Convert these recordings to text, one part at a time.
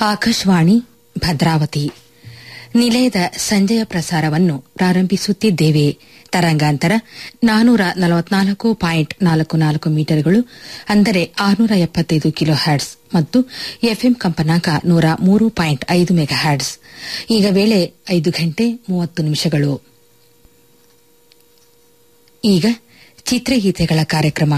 ಆಕಾಶವಾಣಿ ಭದ್ರಾವತಿ ನಿಲಯದ ಸಂಜೆಯ ಪ್ರಸಾರವನ್ನು ಪ್ರಾರಂಭಿಸುತ್ತಿದ್ದೇವೆ ತರಂಗಾಂತರ ನಾನೂರ ನಲವತ್ನಾಲ್ಕು ಪಾಯಿಂಟ್ ನಾಲ್ಕು ನಾಲ್ಕು ಮೀಟರ್ಗಳು ಅಂದರೆ ಆರುನೂರ ಎಪ್ಪತ್ತೈದು ಕಿಲೋ ಹ್ಯಾಡ್ಸ್ ಮತ್ತು ಎಫ್ಎಂ ಕಂಪನಾಂಕ ನೂರ ಮೂರು ಪಾಯಿಂಟ್ ಐದು ಮೆಗಾ ಹ್ಯಾಡ್ಸ್ ಈಗ ವೇಳೆ ಐದು ಗಂಟೆ ಮೂವತ್ತು ನಿಮಿಷಗಳು ಈಗ ಚಿತ್ರಗೀತೆಗಳ ಕಾರ್ಯಕ್ರಮ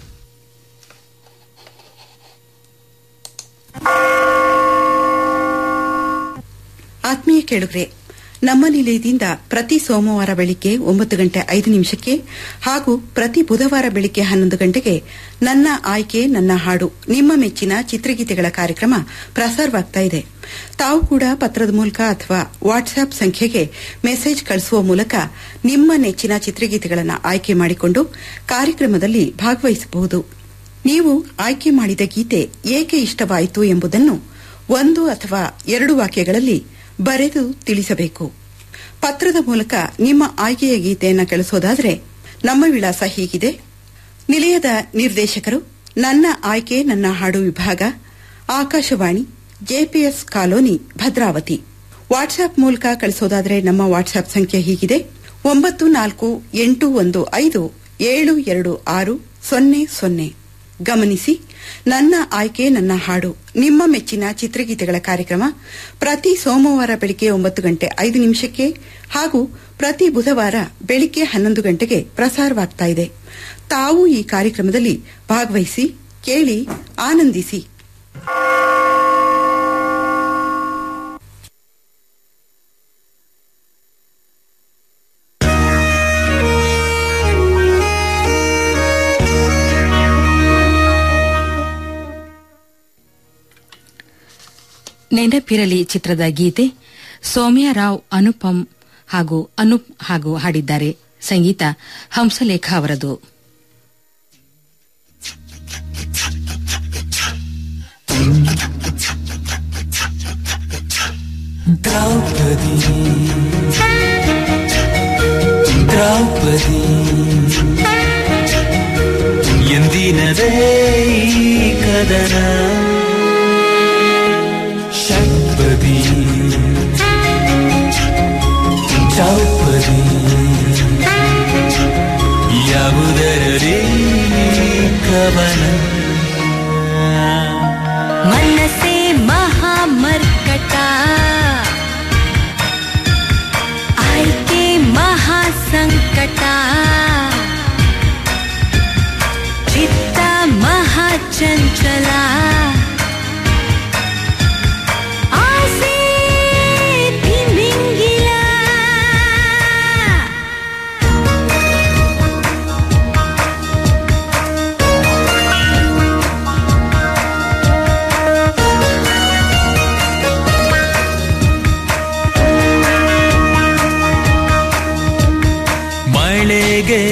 ಆತ್ಮೀಯ ಕೇಳುಗ್ರೆ ನಮ್ಮ ನಿಲಯದಿಂದ ಪ್ರತಿ ಸೋಮವಾರ ಬೆಳಿಗ್ಗೆ ಒಂಬತ್ತು ಗಂಟೆ ಐದು ನಿಮಿಷಕ್ಕೆ ಹಾಗೂ ಪ್ರತಿ ಬುಧವಾರ ಬೆಳಿಗ್ಗೆ ಹನ್ನೊಂದು ಗಂಟೆಗೆ ನನ್ನ ಆಯ್ಕೆ ನನ್ನ ಹಾಡು ನಿಮ್ಮ ಮೆಚ್ಚಿನ ಚಿತ್ರಗೀತೆಗಳ ಕಾರ್ಯಕ್ರಮ ಪ್ರಸಾರವಾಗ್ತಾ ಇದೆ ತಾವು ಕೂಡ ಪತ್ರದ ಮೂಲಕ ಅಥವಾ ವಾಟ್ಸ್ಆಪ್ ಸಂಖ್ಯೆಗೆ ಮೆಸೇಜ್ ಕಳಿಸುವ ಮೂಲಕ ನಿಮ್ಮ ನೆಚ್ಚಿನ ಚಿತ್ರಗೀತೆಗಳನ್ನು ಆಯ್ಕೆ ಮಾಡಿಕೊಂಡು ಕಾರ್ಯಕ್ರಮದಲ್ಲಿ ಭಾಗವಹಿಸಬಹುದು ನೀವು ಆಯ್ಕೆ ಮಾಡಿದ ಗೀತೆ ಏಕೆ ಇಷ್ಟವಾಯಿತು ಎಂಬುದನ್ನು ಒಂದು ಅಥವಾ ಎರಡು ವಾಕ್ಯಗಳಲ್ಲಿ ಬರೆದು ತಿಳಿಸಬೇಕು ಪತ್ರದ ಮೂಲಕ ನಿಮ್ಮ ಆಯ್ಕೆಯ ಗೀತೆಯನ್ನು ಕಳಿಸೋದಾದರೆ ನಮ್ಮ ವಿಳಾಸ ಹೀಗಿದೆ ನಿಲಯದ ನಿರ್ದೇಶಕರು ನನ್ನ ಆಯ್ಕೆ ನನ್ನ ಹಾಡು ವಿಭಾಗ Akashvani JPS colony Bhadravati WhatsApp ಮೂಲಕ ಕಳಿಸೋದಾದರೆ ನಮ್ಮ ವಾಟ್ಸ್ಆಪ್ ಸಂಖ್ಯೆ ಹೀಗಿದೆ ಒಂಬತ್ತು ನಾಲ್ಕು ಎಂಟು ಒಂದು ಐದು ಏಳು ಎರಡು ಆರು ಸೊನ್ನೆ ಸೊನ್ನೆ ಗಮನಿಸಿ ನನ್ನ ಆಯ್ಕೆ ನನ್ನ ಹಾಡು ನಿಮ್ಮ ಮೆಚ್ಚಿನ ಚಿತ್ರಗೀತೆಗಳ ಕಾರ್ಯಕ್ರಮ ಪ್ರತಿ ಸೋಮವಾರ ಬೆಳಿಗ್ಗೆ ಒಂಬತ್ತು ಗಂಟೆ ಐದು ನಿಮಿಷಕ್ಕೆ ಹಾಗೂ ಪ್ರತಿ ಬುಧವಾರ ಬೆಳಿಗ್ಗೆ ಹನ್ನೊಂದು ಗಂಟೆಗೆ ಪ್ರಸಾರವಾಗ್ತಾ ಇದೆ ತಾವು ಈ ಕಾರ್ಯಕ್ರಮದಲ್ಲಿ ಭಾಗವಹಿಸಿ ಕೇಳಿ ಆನಂದಿಸಿ ನೆನಪಿರಲಿ ಚಿತ್ರದ ಗೀತೆ ಸೌಮ್ಯರಾವ್ ಅನುಪಮ್ ಹಾಗೂ ಅನೂಪ್ ಹಾಗೂ ಹಾಡಿದ್ದಾರೆ ಸಂಗೀತ ಹಂಸಲೇಖ ಅವರದು ದ್ರೌಪದಿ ದ್ರೌಪದಿ ಎಂದಿನದೇ ಈ ಕದನ ಷಟ್ಪದಿ ಚೌಪದಿ ಯಾವುದರಲ್ಲಿ ಕವನ ಮನಸೆ ಮಹಾಮರ್ಕಟ ಆಯ್ಕೆ ಮಹಾಸಂಕಟ ಚಿತ್ತ ಮಹಾಚಂಚಲ ಆಸೆ ತಿಮಿಂಗಿಲ ಮಳೆಗೆ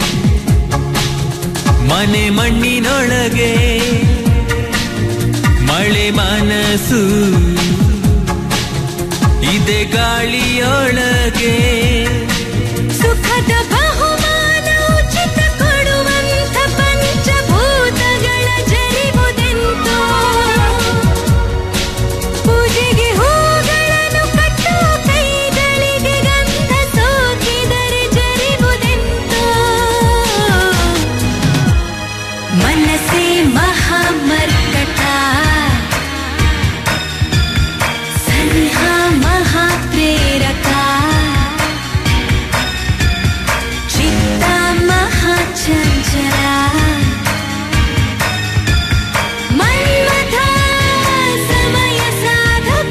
ಮನೆ ಮಣ್ಣಿನೊಳಗೆ ಮಳೆ ಮನಸ್ಸು ಇದೆ ಗಾಳಿಯೊಳಗೆ ಸುಖದ ಬಹುಮಾನ ಉಚಿತ ಕೊಡುವಂಥ ಪಂಚಭೂತಗಳ ಜರಿವುದೆಂತೋ ಪೂಜೆಗೆ ಹೂಗಳನ್ನು ಕಟ್ಟುವ ಕೈಗಳಿಗೆ ಗಂಧ ಸೋಕಿದರೆ ಜರಿವುದೆಂತೋ ಮನಸ್ಸೇ ಮಹಾಮರ್ಕಟ ಸನಿಹ ಮಹಾಪ್ರೇರಕ ಚಿತ್ತ ಮಹಾಚಂಚಲ ಮನ್ಮಥ ಸಮಯ ಸಾಧಕ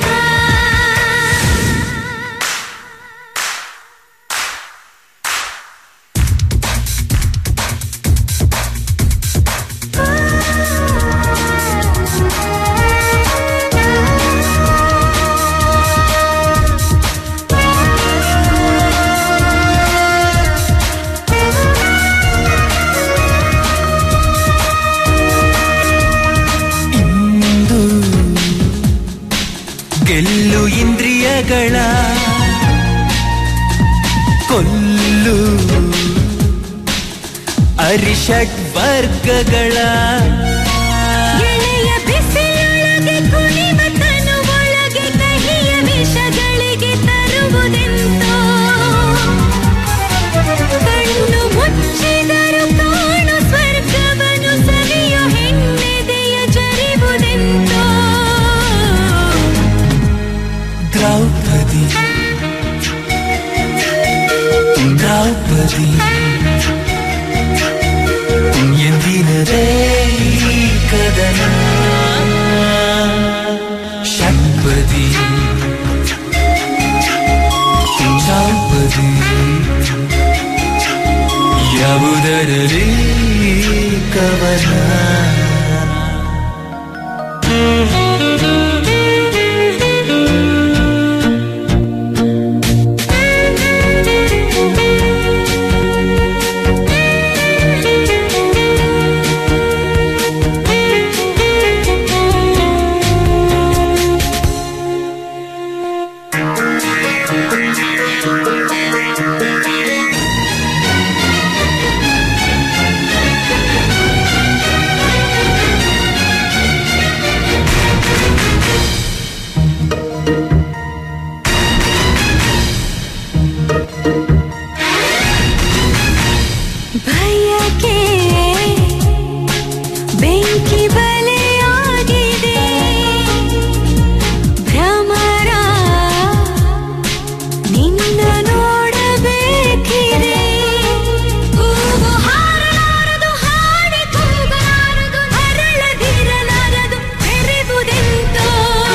ಇಂದು ಗೆಲ್ಲು ಇಂದ್ರಿಯಗಳ ಕೊಲ್ಲು ಅರಿಷಡ್ ವರ್ಗಗಳ ಗೆಳೆಯ ಬಿಸಿಲೊಳಗೆ ಕುಣಿವ ತನುವ ಕವನ ಭಯಕ್ಕೆ ಬೆಂಕಿ ಬಲೆಯಾಗಿದೆ ಭ್ರಮರ ನಿನ್ನ ನೋಡಬೇಕಿದೆ ಕೂಗು ಹಾರಲಾರದು ಹಾಡಿ ಕೂಗಲಾರದು ಅರಳದಿರಲಾರದು ಬೆರೆಗುದೆಂತೋ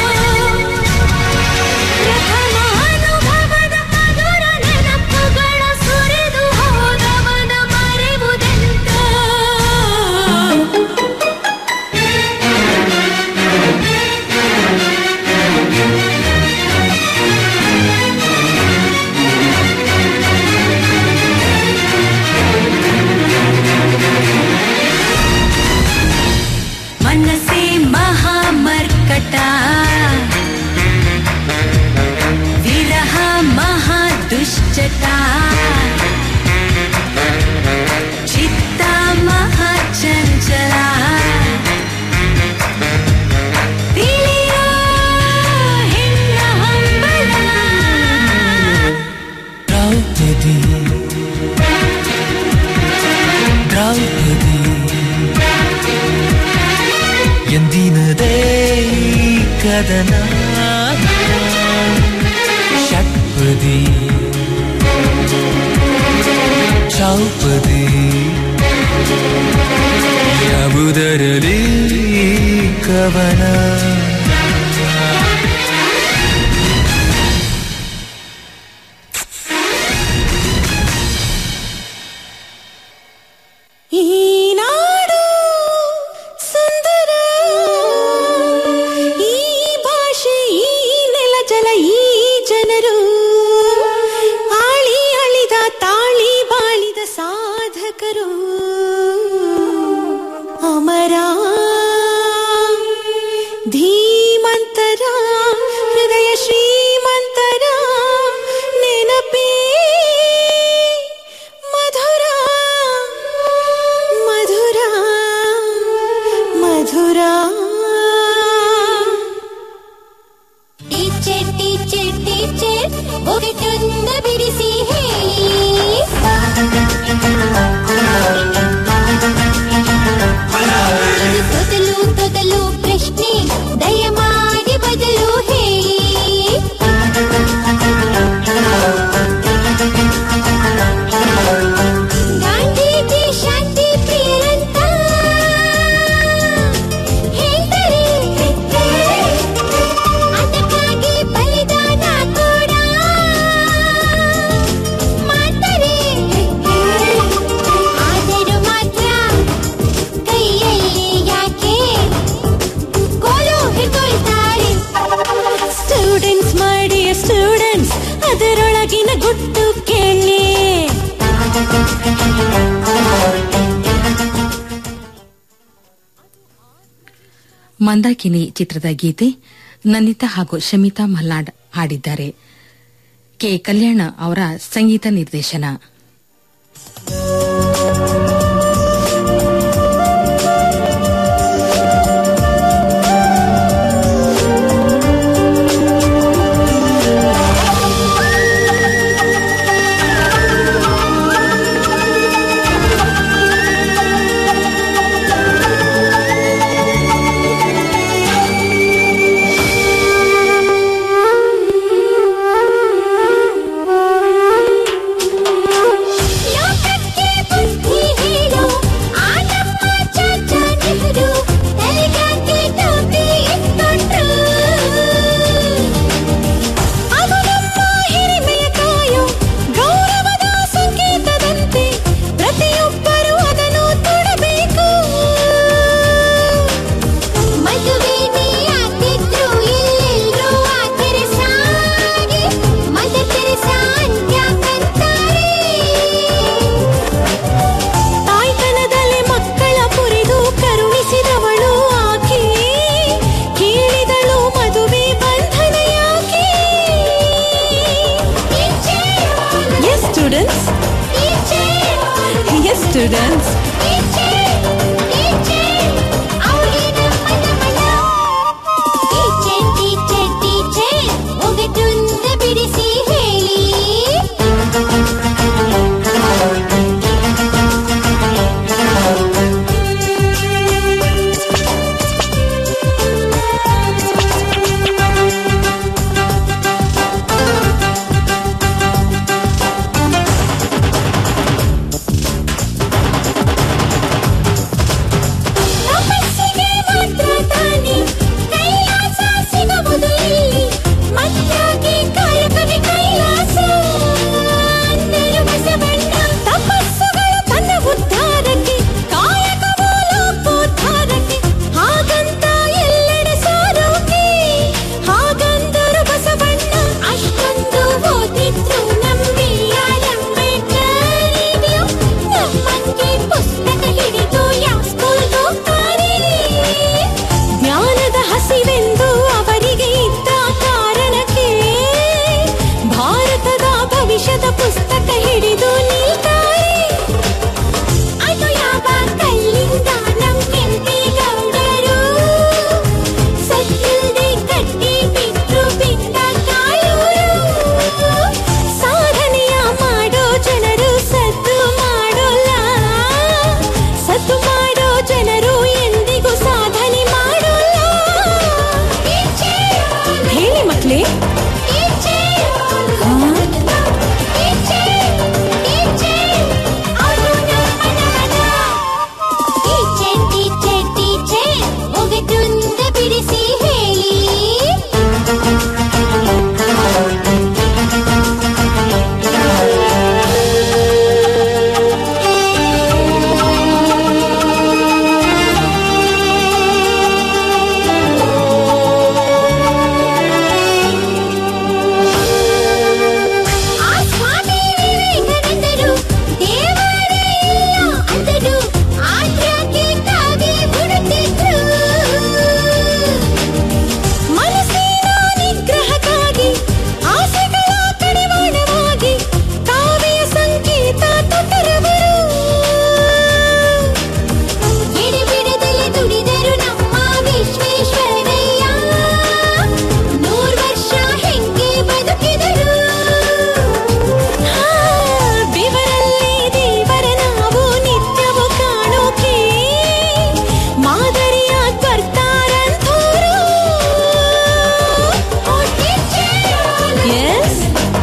ಪ್ರಥಮ ಅನುಭವದ ಮಧುರ ನೆನಪುಗಳ ಸುರಿದು ಹೋದವನ ಮರೆವುದೆಂತೋ ಮನಸ್ಸೇ ಮಹಾಮರ್ಕಟ ವಿರಹ ಮಹಾ ದುಶ್ಚಟ ಚಿತ್ತ ಮಹಾ ಚಂಚಲ ತಿಳಿಯೋ ಹೆಣ್ಣ ಹಂಬಲ ದ್ರೌಪದಿ ದ್ರೌಪದಿ ಎಂದಿನದೇ ಕದನ ಷಟ್ಪದಿ ಚೌಪದಿ ಯಾವುದರಲಿ ಕವನ ಈ ನಾಡು ಸುಂದರ ಈ ಭಾಷೆ ಈ ನೆಲ ಜಲ ಈ ಜನರು ಆಳಿ ಅಳಿದ ತಾಳಿ ಬಾಳಿದ ಸಾಧಕರು ಅಮರ ಧೀಮಂತರ ಹೃದಯ ಶ್ರೀಮಂತರ ನೆನಪೇ ಮಧುರ ಮಧುರ ಮಧುರ ಟೀಚರ್ ಟೀಚರ್ ಟೀಚರ್ ಒಗಟೊಂದ ಬಿಡಿಸಿ ಹೇಳಿ ಇದು ತೊದಲು ತೊದಲು ಪ್ರಶ್ನೆ ದಯಮಾಡಿ ಬದಲು ಹೇಳಿ ಗಾಂಧೀಜಿ ಶಾಂತಿ ಪ್ರಿಯರಂತ ಹೇಳ್ತಾರೆ ಅದಕ್ಕಾಗಿ ಬಲಿದಾನ ಕೂಡ ಮಾಡ್ತಾರೆ ಆದರೂ ಮಾತ್ರ ಕೈಯಲ್ಲಿ ಯಾಕೆ ಕೋಲು ಹಿಡ್ಕೊಳ್ತಾರೆ ಸ್ಟೂಡೆಂಟ್ಸ್ ಮಾಡಿ ಸ್ಟೂಡೆಂಟ್ಸ್ ಅದರೊಳಗಿನ ಗುಟ್ಟು ಕೇಳಿ ಮಂದಾಕಿನಿ ಚಿತ್ರದ ಗೀತೆ ನಂದಿತಾ ಹಾಗೂ ಶಮಿತಾ ಮಲ್ನಾಡ್ ಹಾಡಿದ್ದಾರೆ ಕೆ ಕಲ್ಯಾಣ ಅವರ ಸಂಗೀತ ನಿರ್ದೇಶನ ಲೋಕಕ್ಕೆ ಸ್ಟೂಡೆಂಟ್ಸ್ ಬಿಡಿಸಿ ಹೇಳಿ ತಪಸ್ಸಿಗೆ ಮಾತ್ರ ತಾನೆ ಕೈಲಾಸ ಸಿಗುವುದು ಇಲ್ಲಿ ಮತ್ತಾಗಿ ಕಾಯಕವೇ ಕೈಲಾಸ ಅಂದರು ಬಸವಣ್ಣ ತಪಸ್ಸುಗಳು ತನ್ನ ಉದ್ಧಾರಕ್ಕೆ ಕಾಯಕವೋ ಲೋಕೋದ್ಧಾರಕ್ಕೆ ಹಾಗಂತ ಎಲ್ಲೆಡೆ ಸಾರೋಕೆ ಹಾಗಂದರು ಬಸವಣ್ಣ ಅಷ್ಟೊಂದು ಓದಿದ್ರು ನಂಬಿಯ ಅಂಬೇಡ್ಕರ್ ಇದೆಯೋ ನಮ್ಮಂಗೆ ಪುಸ್ತಕ ಹಿಡಿದು ಯಾವ ಸ್ಕೂಲ್ ಹೋಗ್ತಾರೆ ಜ್ಞಾನದ ಹಸಿವೆಂದು ಅವರಿಗೆ ಇದ್ದ ಕಾರಣಕ್ಕೆ ಭಾರತದ ಭವಿಷ್ಯದ ಪುಸ್ತಕ ಹಿಡಿದು ನಿಲ್ತಾರೆ ಅದು ಯಾವ ಕಲ್ಲಿಂದ ನಮ್ ಕೆಂಪೇಗೌಡರು ಸತ್ತಿಲ್ದೆ ಕಟ್ಟಿ ಬಿಟ್ರು ಬಿಟ್ಟ ಕಾಳೂರು ಸಾಧನೆಯ ಮಾಡೋ ಜನರು ಸದ್ದು ಮಾಡೋಲ್ಲ ಸದ್ದು ಮಾಡೋ ಜನರು ಎಂದಿಗೂ ಸಾಧನೆ ಮಾಡೋಲ್ಲ ಹೇಳಿ ಮಕ್ಳೇ ಬಿಡಿಸಿ ಹೇಳಿ ಆ ಸ್ವಾಮಿ ವಿವೇಕಾನಂದರು ದೇವರೇ ಇಲ್ಲ ಅಂದರು ಆದ್ಯಾಕೆ ಕಾವಿ ಬಿಡುತ್ತಿದ್ರು ಮನಸ್ಸಿನ ನಿಗ್ರಹಕ್ಕಾಗಿ ಆಸೆಗಳ ಕಡಿವಾಣವಾಗಿ ಕಾವ್ಯ ಸಂಗೀತ ತೊಟ್ಟರವರು ಎಡೆಬಿಡದಲೆ ದುಡಿದರು ನಮ್ಮ ವಿಶ್ವೇಶ್ವರಯ್ಯ ನೂರು ವರ್ಷ ಹೆಂಗೆ ಬದುಕಿದರು ಬೆವರಲ್ಲಿ ದೇವರ ನಾವು ನಿತ್ಯವೂ ಕಾಣೋಕೆ ಮಾದರಿಯ ಬರ್ತಾರಂಥೋರು ಎಸ್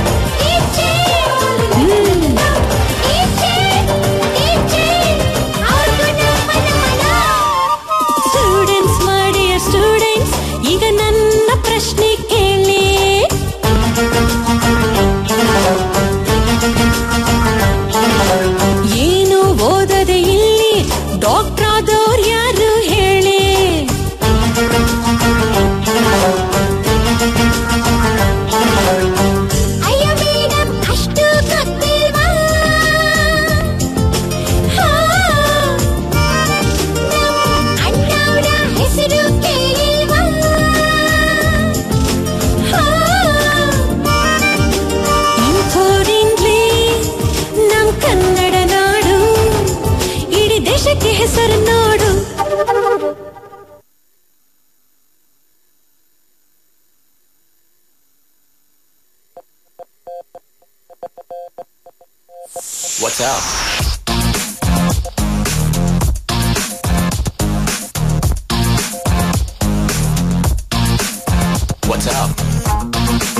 ಸ್ಟೂಡೆಂಟ್ಸ್ ಮಾಡಿ ಸ್ಟೂಡೆಂಟ್ಸ್ ಈಗ ನನ್ನ ಪ್ರಶ್ನೆ ಕೇಳಿ ಏನು ಓದದೆ ಇಲ್ಲಿ ಡಾಕ್ಟರ್ ಆದವ್ರು ಯಾರು ಹೇಳಿ ಅಯ್ಯ ಮೇಡಮ್ ಅಷ್ಟು ಗೊತ್ತಿಲ್ವಾ ಹಾ ಅಣ್ಣವ್ರ ಹೆಸರು ಕೇಳಿಲ್ವಾ ಹಾ ಇಂಥೋರಿಂಗ್ಲೇ ನಮ್ ಕನ್ನಡ ನಾಡು ಇಡೀ ದೇಶಕ್ಕೆ ಹೆಸರು ನೋಡು What's up? What's up?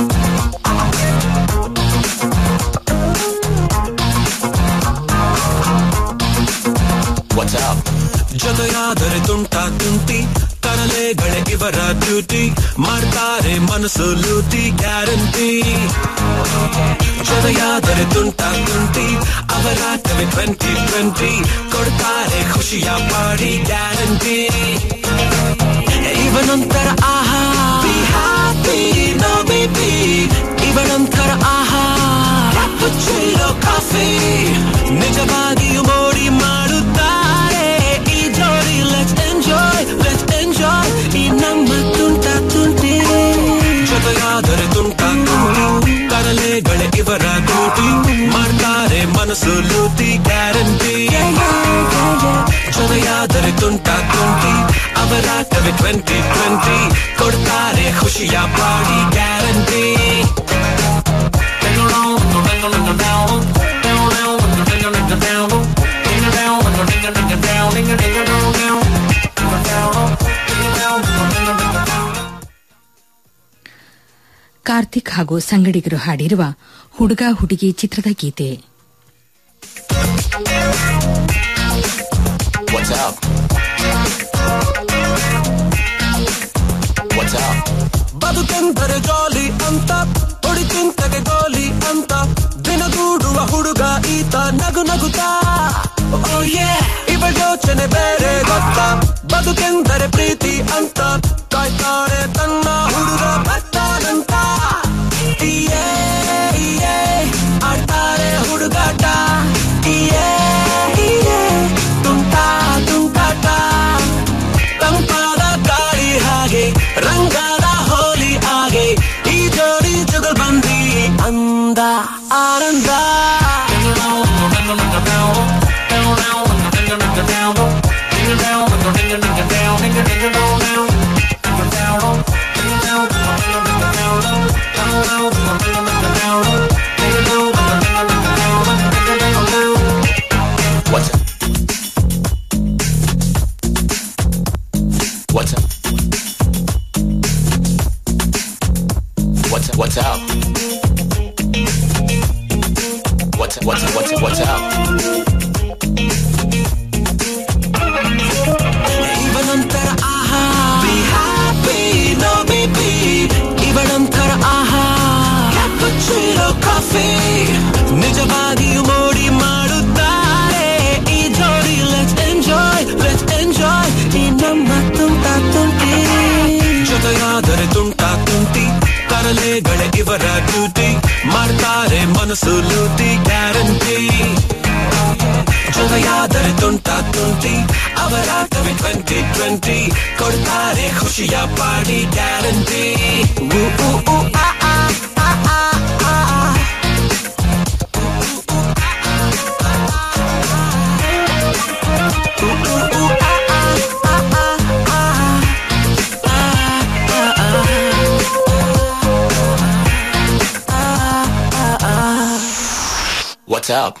What's up? ಜೊತೆಯಾದರೆ ತುಂಟ ತುಂಟಿ ತರಲೆಗಳೇ ಇವರ ಡ್ಯೂಟಿ ಮಾಡ್ತಾರೆ ಮನಸ್ಸು ಲೂಟಿ ಗ್ಯಾರಂಟಿ ಜೊತೆಯಾದರೆ ತುಂಟ ತುಂಟಿ ಅವರಾಟವೇ ಟ್ವೆಂಟಿ ಟ್ವೆಂಟಿ ಕೊಡ್ತಾರೆ ಖುಷಿಯ ಪಾಡಿ ಗ್ಯಾರಂಟಿ ಇವನೊಂಥರ ಆಹಾ ಹ್ಯಾಪಿ ನೋ ಬೇಬಿ ಇವನೊಂಥರ ಆಹಾ cappuccino ಕಾಫಿ ನಿಜವಾಗಿಯೂ ಮೋಡಿ ಮಾಡುತ್ತಾರೆ ಈ ಜೋಡಿ ಲೆಟ್ಸ್ ಎಂಜಾಯ್ ಲೆಟ್ಸ್ ಎಂಜಾಯ್ ಈ ನಮ್ಮ ತುಂಟ ತುಂಟಿ ಜೊತೆಯಾದರೆ ತುಂಟ ತುಂಟಿ ತರಲೆಗಳೇ ಇವರ ಡ್ಯೂಟಿ ಮಾಡ್ತಾರೆ ಮನಸ್ಸು ಲೂಟಿ ಗ್ಯಾರಂಟಿ ಅವರಾಟವೇ ಟ್ವೆಂಟಿ ಟ್ವೆಂಟಿ ಕೊಡ್ತಾರೆ ಖುಷಿಯ ಬಾಡಿ ಗ್ಯಾರಂಟಿ ಕಾರ್ತಿಕ್ ಹಾಗೂ ಸಂಗಡಿಗರು ಹಾಡಿರುವ ಹುಡುಗ ಹುಡುಗಿ ಚಿತ್ರದ ಗೀತೆ What's up? What's up? ಬದುಕೆಂದರೆ ಜಾಲಿ ಅಂತ ಹೊಡಿತಿಂತಗೆ ಗೋಲಿ ಅಂತ ದಿನಗೂಡುವ ಹುಡುಗ ಈತ ನಗು ನಗುತ್ತಾ Oh yeah, ಇವ ಯೋಚನೆ ಬೇರೆ ಗೊತ್ತಾ ಬದುಕೆಂದರೆ ಪ್ರೀತಿ ಅಂತ ಕಾಯ್ತಾರೆ ತನ್ನ ಹುಡುಗ ಬರ್ತಾನಂತ ಇಯೇ ಇಯೇ ಆಡ್ತಾರೆ ಹುಡುಗಾಟ ಇಯೇ ಇಯೇ ತುಂಟಾ ತುಂಟಾಟ ತಂಪಾದ ಗಾಳಿ ಹಾಗೆ ರಂಗಾದ ಹೋಲಿ ಹಾಗೆ ಈ ಜೋಡಿ ಜುಗಲ್ ಬಂದಿ ಅಂದ ಆನಂದ What's up? What's up? What's up? What's up? What's up? What's up? What's up? What's up? ಇವನಂತರ ಆಹಾ be happy no be be ಇವನಂತರ ಆಹಾ ಕ್ಯಾಪುಚಿನೋ ಕಾಫಿ ನಿಜವಾಗಿಯೂ ಮೋಡಿ ಮಾಡುತ್ತಾರೆ ಈ ಜೋಡಿ ಲೆಟ್ಸ್ ಎಂಜಾಯ್ ಲೆಟ್ಸ್ ಎಂಜಾಯ್ ಈ ನಮ್ಮ ತುಂಟ ತುಂಟಿ ಜೊತೆಯಾದರೆ ತುಂಟ ತುಂಟಿ ತರಲೆಗಳೇ ಇವರ ಡ್ಯೂಟಿ ಮಾಡ್ತಾರೆ ಮನಸ್ಸು ಲೂಟಿ ಗ್ಯಾರಂಟಿ ಜೊತೆಯಾದರೆ ತುಂಟ ತುಂಟಿ ಅವರಾಟವೇ ಟ್ವೆಂಟಿ ಟ್ವೆಂಟಿ ಕೊಡ್ತಾರೆ ಖುಷಿಯ ಪಾಡಿ ಗ್ಯಾರಂಟಿ What's up?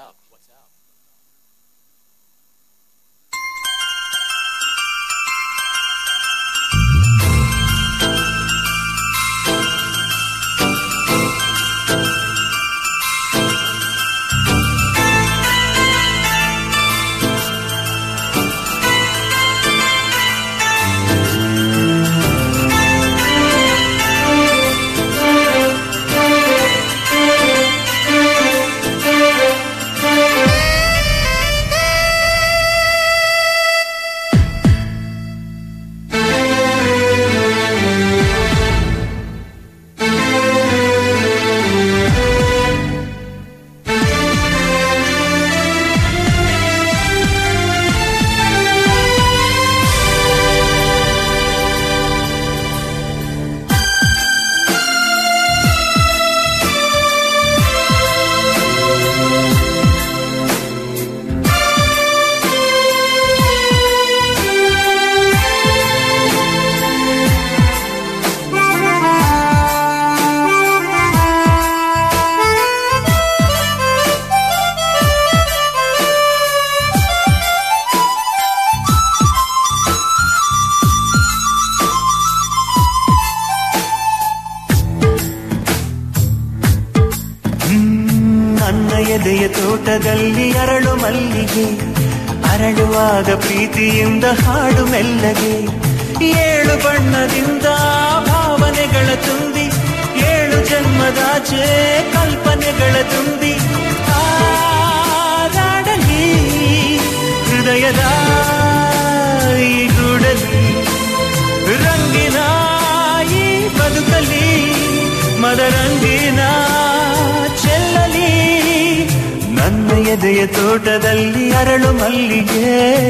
ನನ್ನ ಎದೆಯ ತೋಟದಲ್ಲಿ ಅರಳು ಮಲ್ಲಿಗೆ ಅರಳುವಾಗ ಪ್ರೀತಿಯಿಂದ ಹಾಡು ಮೆಲ್ಲಗೆ ಏಳು ಬಣ್ಣದಿಂದ ಭಾವನೆಗಳ ತುಂಬಿ ಏಳು ಜನ್ಮದಾಚೆ ಕಲ್ಪನೆಗಳ ತುಂಬಿ ಹಾರಾಡಲಿ ಹೃದಯದ ಈ ಗೂಡಲಿ ರಂಗಿನ ಈ ಬದುಕಲಿ ಮದರಂಗಿನ ಚೆಲ್ಲಲಿ ನನ್ನ ಎದೆಯ ತೋಟದಲ್ಲಿ ಅರಳು ಮಲ್ಲಿಗೆ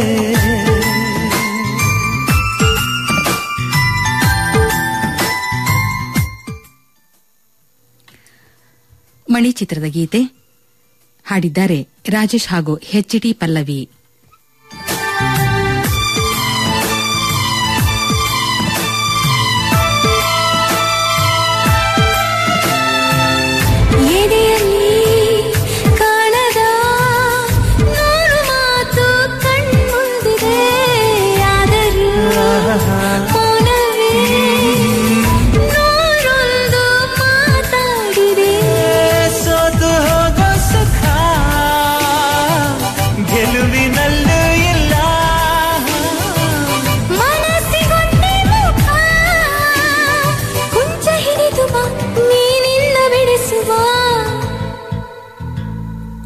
ಮಣಿ ಚಿತ್ರದ ಗೀತೆ ಹಾಡಿದ್ದಾರೆ ರಾಜೇಶ್ ಹಾಗೂ ಎಚ್ ಟಿ ಪಲ್ಲವಿ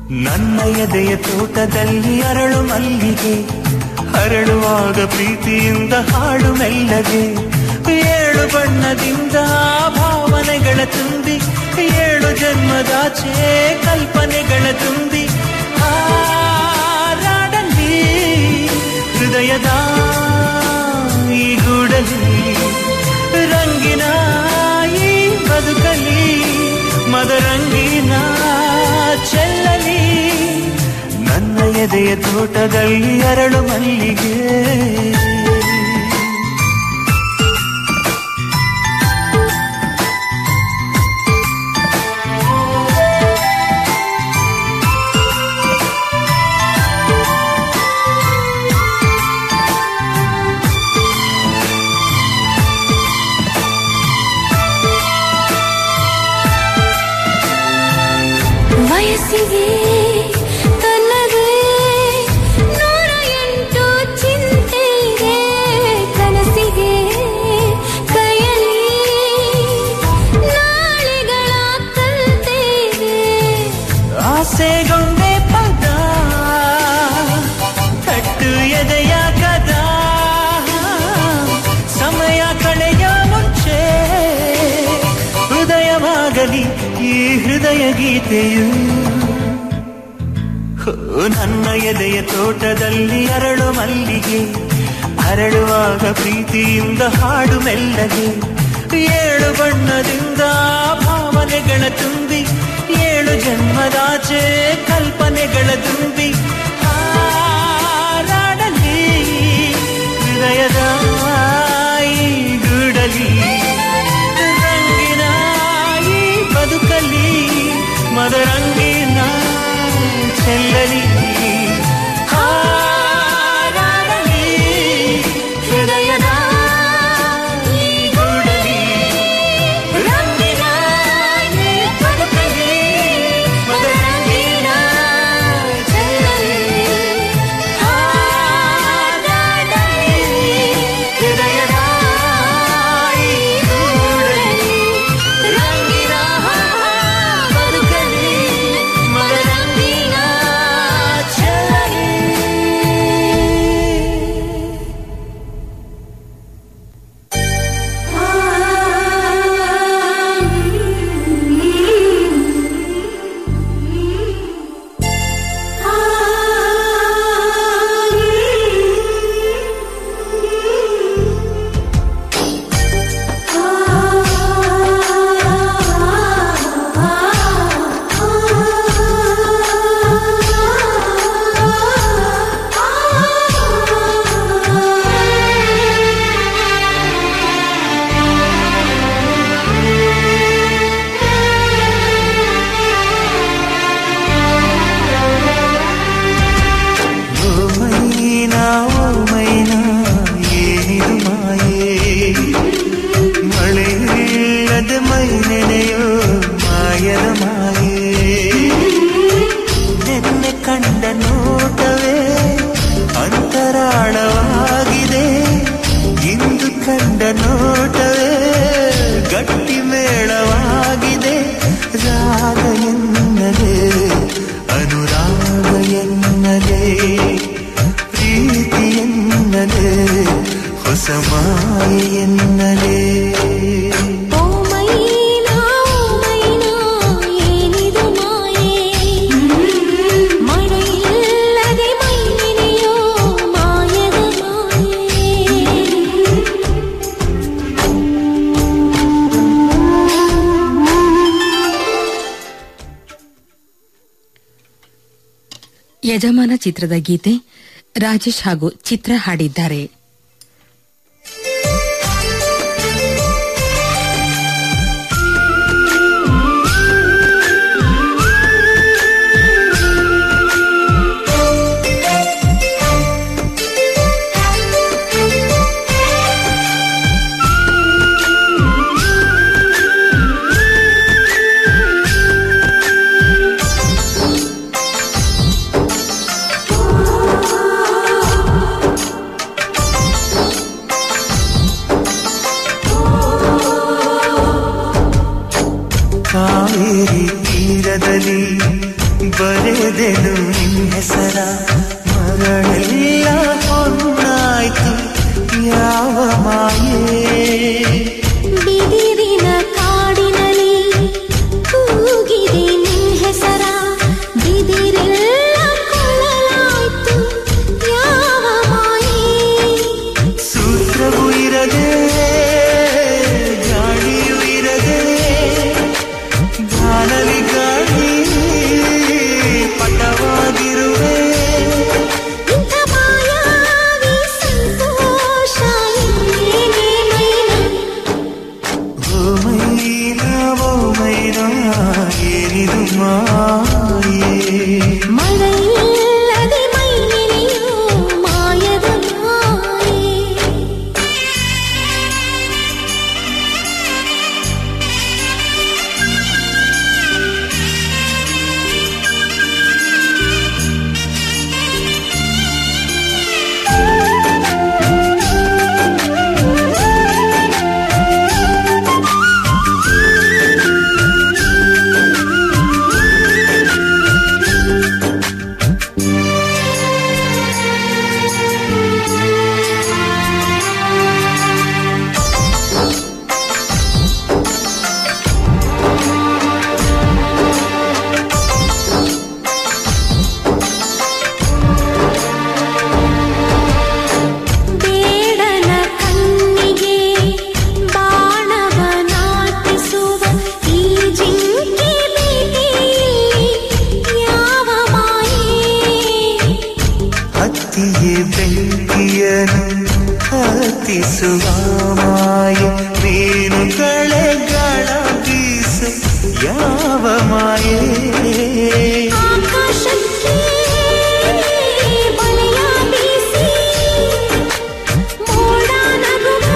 ನನ್ನ ಎದೆಯ ತೋಟದಲ್ಲಿ ಅರಳು ಮಲ್ಲಿಗೆ ಹರಳುವಾಗ ಪ್ರೀತಿಯಿಂದ ಹಾಡು ಮೆಲ್ಲಗೆ ಏಳು ಬಣ್ಣದಿಂದ ಭಾವನೆಗಳ ತುಂಬಿ ಏಳು ಜನ್ಮದಾಚೆ ಕಲ್ಪನೆಗಳ ತುಂಬಿ ಹಾರಾಡಲಿ ಹೃದಯದ ಈ ಗೂಡಲಿ ರಂಗಿನ ಈ ಬದುಕಲಿ ಮದರಂಗಿನ ಚೆಲ್ಲಲಿ ನನ್ನ ಎದೆಯ ತೋಟದಲ್ಲಿ ಅರಳು ಮಲ್ಲಿಗೆ ವಯಸ್ಸಿಗೆ ತನ್ನದೇ ನೂರ ಎಂಟು ಚಿಂತೆ ಇದೆ ಕನಸಿಗೆ ಕೈಯಲ್ಲಿ ನಾಳೆಗಳ ಕಲ್ತೆ ಇದೆ ಆಸೆಗೊಂಡೆ ಪದ ತಟ್ಟು ಎದೆಯ ಕದ ಸಮಯ ಕಳೆಯ ಮುಂಚೆ ಹೃದಯವಾಗಲಿ ಈ ಹೃದಯ ಗೀತೆಯು ಹೋ, ನನ್ನ ಎದೆಯ ತೋಟದಲ್ಲಿ ಅರಳು ಮಲ್ಲಿಗೆ ಅರಳುವಾಗ ಪ್ರೀತಿಯಿಂದ ಹಾಡು ಮೆಲ್ಲಗೆ ಏಳು ಬಣ್ಣದಿಂದ ಭಾವನೆಗಳ ತುಂಬಿ ಏಳು ಜನ್ಮದಾಚೆ ಕಲ್ಪನೆಗಳ ತುಂಬಿ ಹಾರಾಡಲಿ ಹೃದಯದ ಈ ಗೂಡಲಿ ರಂಗಿನ ಈ ಬದುಕಲಿ ಮದರಂಗಿನ ಚೆಲ್ಲಲಿ ಹಾರಾಡಲಿ ಹೃದಯದ ಈ ಗೂಡಲಿ ರಂಗಿನ ಈ ಬದುಕಲಿ ಮದರಂಗಿನ ಚೆಲ್ಲಲಿ ಹಾರಾಡಲಿ ಹೃದಯದ ಈ ಗೂಡಲಿ ರಂಗಿನ ಬದುಕಲಿ ಮದರಂಗಿನ ಚೆಲ್ಲಲಿ ಓ ಮೈನಾ ಓ ಮೈನಾ ಏನಿದು ಮಾಯೆ ಮಳೆಯಿಲ್ಲದ ಮೈ ನೆನೆಯೋ ಮಾಯದ ಮಾಯೆ ನಿನ್ನೆ ಕಂಡ ನೋಟವೇ ಅಂತರಾಳವಾಗಿದೆ ಇಂದು ಕಂಡ ನೋಟವೇ ಗಟ್ಟಿ ಮೇಳವಾಗಿದೆ ರಾಗ ಎನ್ನಲೇ ಅನುರಾಗ ಎನ್ನಲೇ ಪ್ರೀತಿ ಎನ್ನಲೇ ಹೊಸ ಮಾಯೆ ಎನ್ನಲೇ ಓ ಮೈನಾ ಓ ಮೈನಾ ಏನಿದು ಮಾಯೆ ಮಳೆಯಿಲ್ಲದೆ ಮೈ ನೆನೆಯೋ ಮಾಯದ ಮಾಯೆ ಯಜಮಾನ ಚಿತ್ರದ ಗೀತೆ ರಾಜೇಶ್ ಹಾಗೂ ಚಿತ್ರ ಹಾಡಿದ್ದಾರೆ ಕಾವೇರಿ ತೀರದಲ್ಲಿ ಬರೆದೆನು ನಿನ್ನ ಹೆಸರ ಮರಳೆಲ್ಲ ಹೊನ್ನಾಯ್ತು ಯಾವ ಮಾಯೇ ಬಿದಿರಿನ ಕಾಡಿನಲ್ಲಿ ಕೂಗಿದೆ ನಿನ್ ಹೆಸರ ಬಿದಿರೆಲ್ಲ ಕೊಳ್ಳಲಾಯ್ತು ಯಾವ ಮಾಯೆ ಸೂತ್ರವೂ ಇರದೆ ಗಾಳಿಯೂ ಇರದೆ ಗಾನಲಿ ಗಾಳಿ ಪಟವಾಗಿರುವೆ ಇಂಥ ಮಾಯಾವಿ ಸಂತೋಷ ಇನ್ನೇನೇ ಮೈನ ಓ ಮೈನಾ ಓ ಮೈನಾ ಏನಿದು ಮಾಯೇ ಮಳೆಯಿಲ್ಲದೆ ಮೈ ನೆನೆಯೋ ಮಾಯದ ಮಾಯೆ ಬೇಡನ ಕಣ್ಣಿಗೆ ಬಾಣವ ನಾಟಿಸುವ ಈ ಜಿಂಕೆ ಬೇಟೆಯಲ್ಲಿ ಯಾವ ಮಾಯೆ ಹತ್ತಿಯೇ ಬೆಂಕಿಯನು ಹತ್ತಿಸುವ ಮಾಯ ಮೀನುಗಳೆಗಳ ಬೀಸು ಯಾವ ಮಾಯೇ ಆಕಾಶಕ್ಕೆ ಬಲೆಯ ಬೀಸಿ ಮೋಡ ನಗುವ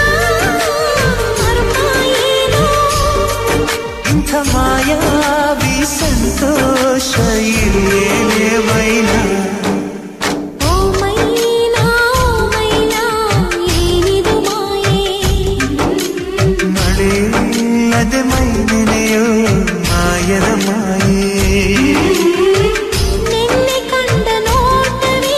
ಮರ್ಮ ಏನೋ ಇಂಥ ಮಾಯಾವಿ ಸಂತೋಷ ಇಲ್ಲೇನೆ ಮೈನಾ ಓ ಮೈನಾ ಓ ಮೈನಾ ಏನಿದು ಮಾಯೆ ಮಳೆಯಿಲ್ಲದೆ ಮೈ ನೆನೆಯೋ ಮಾಯದ ಮಾಯೇ ನಿನ್ನೆ ಕಂಡ ನೋಟವೇ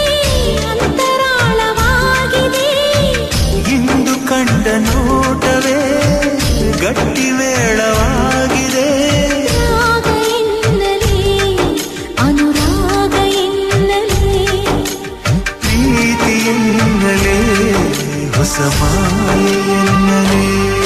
ಅಂತರಾಳವಾಗಿದೆ ಇಂದು ಕಂಡ ನೋಟವೇ ಗಟ್ಟಿ ಮೇಳವಾಗಿದೆ ರಾಗ ಎನ್ನಲೇ ಅನುರಾಗ ಎನ್ನಲೇ ಪ್ರೀತಿ ಎನ್ನಲೇ ಹೊಸ ಮಾಯೆ ಎನ್ನಲೇ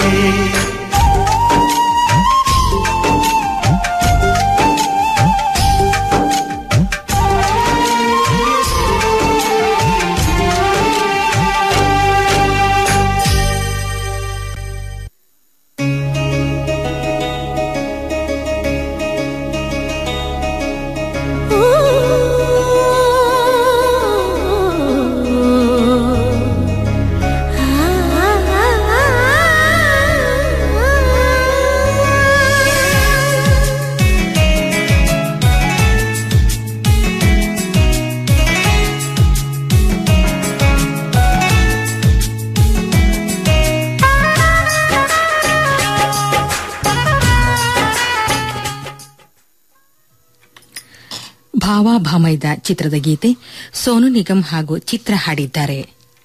ಭಾವ ಭಾಮೈದ ಚಿತ್ರದ ಗೀತೆ ಸೋನು ನಿಗಮ್ ಹಾಗೂ ಚಿತ್ರ ಹಾಡಿದ್ದಾರೆ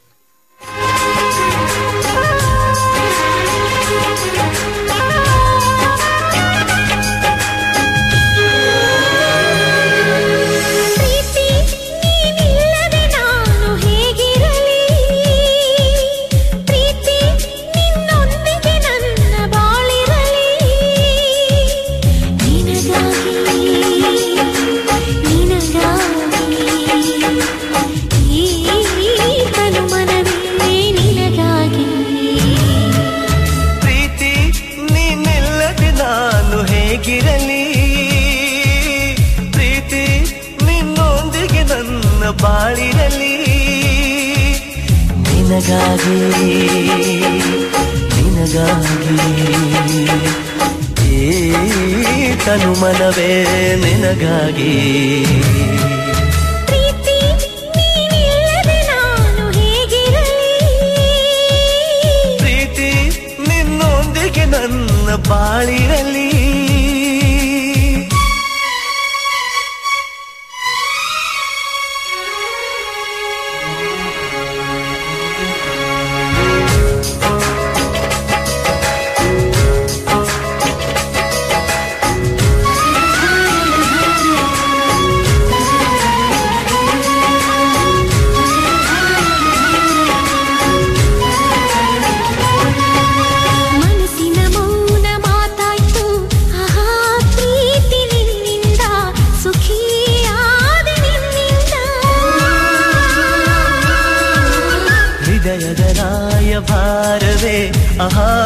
ಪ್ರೀತಿ ನೀನಿಲ್ಲದೆ ನಾನು ಹೇಗಿರಲಿ ಪ್ರೀತಿ ನಿನ್ನೊಂದಿಗೆ ನನ್ನ ಬಾಳಿರಲಿ ನಿನಗಾಗಿ ನಿನಗಾಗಿ ಈ ತನುಮನವೇ ನಿನಗಾಗಿ ಪ್ರೀತಿ ನೀನಿಲ್ಲದೆ ನಾನು ಹೇಗಿರಲಿ ಪ್ರೀತಿ ನಿನ್ನೊಂದಿಗೆ ನನ್ನ ಬಾಳಿರಲಿ ನಿನಗಾಗಿ ನಿನಗಾಗಿ ಈ ತನು ಮನವೇ ನಿನಗಾಗಿ ಪ್ರೀತಿ ನೀನಿಲ್ಲದೆ ನಾನು ಹೇಗಿರಲಿ ಪ್ರೀತಿ ನಿನ್ನೊಂದಿಗೆ ನನ್ನ ಬಾಳಿರಲಿ ರಾಯಭಾರವೇ ಆಹಾ